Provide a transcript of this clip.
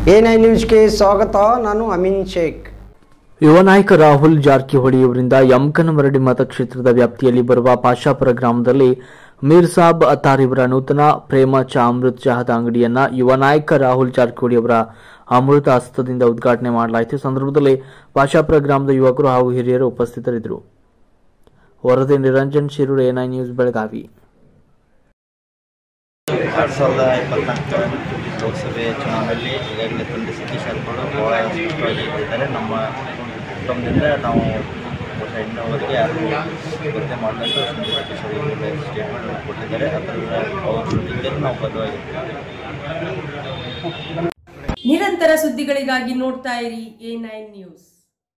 A nine ನ್ಯೂಸ್ಗೆ ಸ್ವಾಗತ ನಾನು ಅಮಿನ್ ಶೇಖ್ ಯುವ ನಾಯಕ ರಾಹುಲ್ ಜಾರಕಿಹೊಳಿ ಅವರಿಂದ ಯಮಕನಮರಡಿ ಮತಕ್ಷೇತ್ರದ ವ್ಯಾಪ್ತಿಯಲ್ಲಿ ಬರುವ ಪಾಶಾಪುರ ಗ್ರಾಮದಲ್ಲಿ ಮೀರ್ ಸಾಬ್ ಅತಾರ್ ಇವರ ನೂತನ ಪ್ರೇಮ ಚಾ ಅಮೃತ್ ಚಹಾದ ಅಂಗಡಿಯನ್ನ ಯುವ ನಾಯಕ ರಾಹುಲ್ ಜಾರಕಿಹೊಳಿ ಅವರ ಅಮೃತ ಹಸ್ತದಿಂದ ಉದ್ಘಾಟನೆ ಮಾಡಲಾಯಿತು ಈ ಸಂದರ್ಭದಲ್ಲಿ ಪಾಶಾಪುರ ಗ್ರಾಮದ ಯುವಕರು ಹಾಗೂ ಹಿರಿಯರು ಉಪಸ್ಥಿತರಿದ್ದರು ವರದಿ Niranjan Shirur A nine news Belagavi ಎರಡು ಸಾವಿರದ ಇಪ್ಪತ್ನಾಲ್ಕು ಲೋಕಸಭೆ ಚುನಾವಣೆಯಲ್ಲಿ ಈಗಾಗಲೇ ತಂದೆ ಸತೀಶ್ ಜಾರಕಿಹೊಳಿ ಬಹಳ ಸ್ಪಷ್ಟವಾಗಿ ಹೇಳಿದ್ದಾರೆ ನಮ್ಮ ಕುಟುಂಬದಿಂದ ನಾವು ಬಹುಶಃ ಇನ್ನೊವರೆಗೆ ಯಾರು ಸ್ಪರ್ಧೆ ಮಾಡದಂತ ಸಂಜೆ ಸತೀಶ್ ಅವರಿಗೆ ಸ್ಟೇಟ್ಮೆಂಟ್ ಕೊಟ್ಟಿದ್ದಾರೆ ಅದರ ಅವ್ರ ಜೊತೆಗೆ ನಾವು ಬದ್ಧವಾಗಿರ್ತೀವಿ ನಿರಂತರ ಸುದ್ದಿಗಳಿಗಾಗಿ ನೋಡ್ತಾ ಇರಿ ಎ ನೈನ್ ನ್ಯೂಸ್